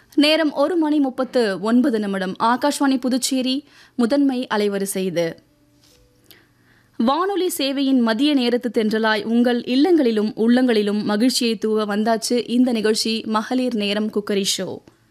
நேரம் ஒரு மணி முப்பத்து ஒன்பது நிமிடம் ஆகாஷ்வாணி புதுச்சேரி முதன்மை அலைவரிசை இது வானொலி சேவையின் மதிய நேரத்து தென்றலாய் உங்கள் இல்லங்களிலும் உள்ளங்களிலும் மகிழ்ச்சியை தூவ வந்தாச்சு இந்த நிகழ்ச்சி மகளிர் நேரம் குக்கரி ஷோ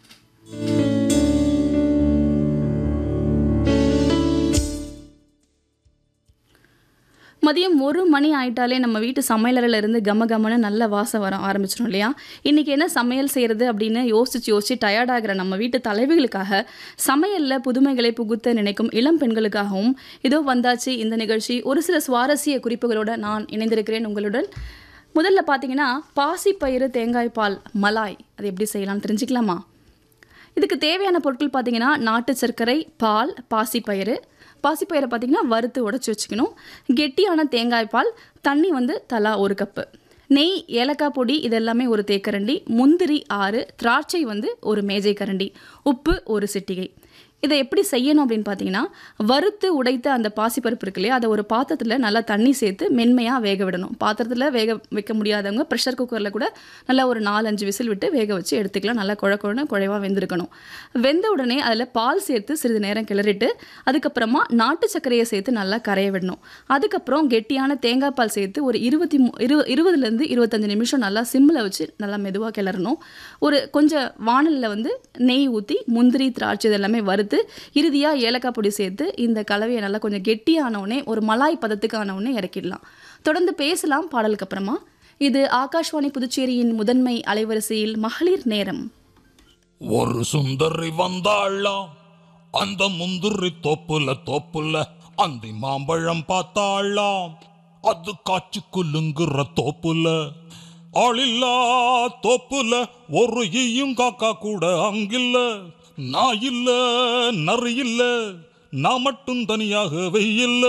மதியம் ஒரு மணி ஆயிட்டாலே நம்ம வீட்டு சமையலறையில இருந்து கம கமன்னு நல்ல வாசம் வர ஆரம்பிச்சிடும் இல்லையா இன்னைக்கு என்ன சமையல் செய்யறது அப்படின்னு யோசிச்சு யோசிச்சு டயர்டாகிற நம்ம வீட்டு தலைவிகளுக்காக சமையல்ல புதுமைகளை புகுத்த நினைக்கும் இளம் பெண்களுக்காகவும் இதோ வந்தாச்சு இந்த நிகழ்ச்சி ஒரு சில சுவாரஸ்ய குறிப்புகளோட நான் இணைந்திருக்கிறேன் உங்களுடன் முதல்ல பார்த்தீங்கன்னா பாசிப்பயிறு தேங்காய் பால் மலாய் அது எப்படி செய்யலாம்னு தெரிஞ்சுக்கலாமா இதுக்கு தேவையான பொருட்கள் பார்த்தீங்கன்னா நாட்டு சர்க்கரை பால் பாசிப்பயிறு பாசிப்பயிரை பார்த்தீங்கன்னா வறுத்து உடச்சி வச்சுக்கணும் கெட்டியான தேங்காய் பால் தண்ணி வந்து தலா ஒரு கப்பு நெய் ஏலக்காய் பொடி இதெல்லாமே ஒரு தேக்கரண்டி முந்திரி ஆறு திராட்சை வந்து ஒரு மேஜை கரண்டி உப்பு ஒரு சிட்டிகை இதை எப்படி செய்யணும் அப்படின்னு பார்த்தீங்கன்னா வறுத்து உடைத்த அந்த பாசிப்பருப்பு இருக்கு இல்லையா அதை ஒரு பாத்திரத்தில் நல்லா தண்ணி சேர்த்து மென்மையாக வேக விடணும் பாத்திரத்தில் வேக வைக்க முடியாதவங்க ப்ரெஷர் குக்கரில் கூட நல்லா ஒரு நாலஞ்சு விசில் விட்டு வேக வச்சு எடுத்துக்கலாம் நல்லா குழ குழன்னு குழைவாக வெந்திருக்கணும் வெந்த உடனே அதில் பால் சேர்த்து சிறிது நேரம் கிளறிட்டு அதுக்கப்புறமா நாட்டு சர்க்கரையை சேர்த்து நல்லா கரைய விடணும் அதுக்கப்புறம் கெட்டியான தேங்காய் பால் சேர்த்து ஒரு இருபத்தி மூ இரு இருபதுலேருந்து இருபத்தஞ்சு நிமிஷம் நல்லா சிம்மில் வச்சு நல்லா மெதுவாக கிளறணும் ஒரு கொஞ்சம் வானலில் வந்து நெய் ஊற்றி முந்திரி திராட்சை இதெல்லாமே வறுத்து இறுதியாக ஏலக்காய் பொடி சேர்த்து இந்த கலவையை நல்லா கொஞ்சம் கெட்டியானவுடனே ஒரு மலாய் பதத்துக்கு ஆனவுடனே இறக்கிடலாம் தொடர்ந்து பேசலாம் பாடலுக்கு அப்புறமா இது ஆகாஷ்வாணி புதுச்சேரியின் முதன்மை அலைவரிசையில் மகளிர் நேரம் ஒரு சுந்தரி வந்தாளாம் அந்த முந்திரி தோப்புல தோப்புல அந்த மாம்பழம் பார்த்தாளாம் அது காய்ச்சி குலுங்குற தோப்புல ஆளில்லா தோப்புல ஒரு ஈயும் காக்கா கூட அங்கில்ல நான் இல்ல நரி இல்ல நான் மட்டும் தனியாக வெயில்ல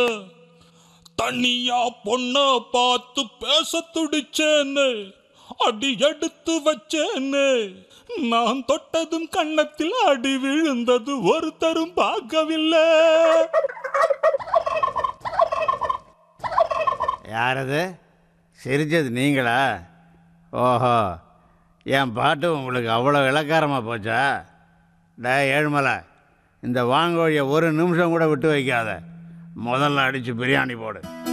தனியா பொண்ண பார்த்து பேச துடிச்சேன்னு அடி எடுத்து வச்சேன்னு நான் தொட்டதும் கன்னத்தில் அடி விழுந்தது ஒருத்தரும் பார்க்கவில்லை யாரது சிரிச்சது நீங்களா ஓஹோ என் பாட்டு உங்களுக்கு அவ்வளோ இலக்காரமாக போச்சா டே ஏழுமலை இந்த வாங்கோழியை ஒரு நிமிஷம் கூட விட்டு வைக்காத முதல்ல அடித்து பிரியாணி போடு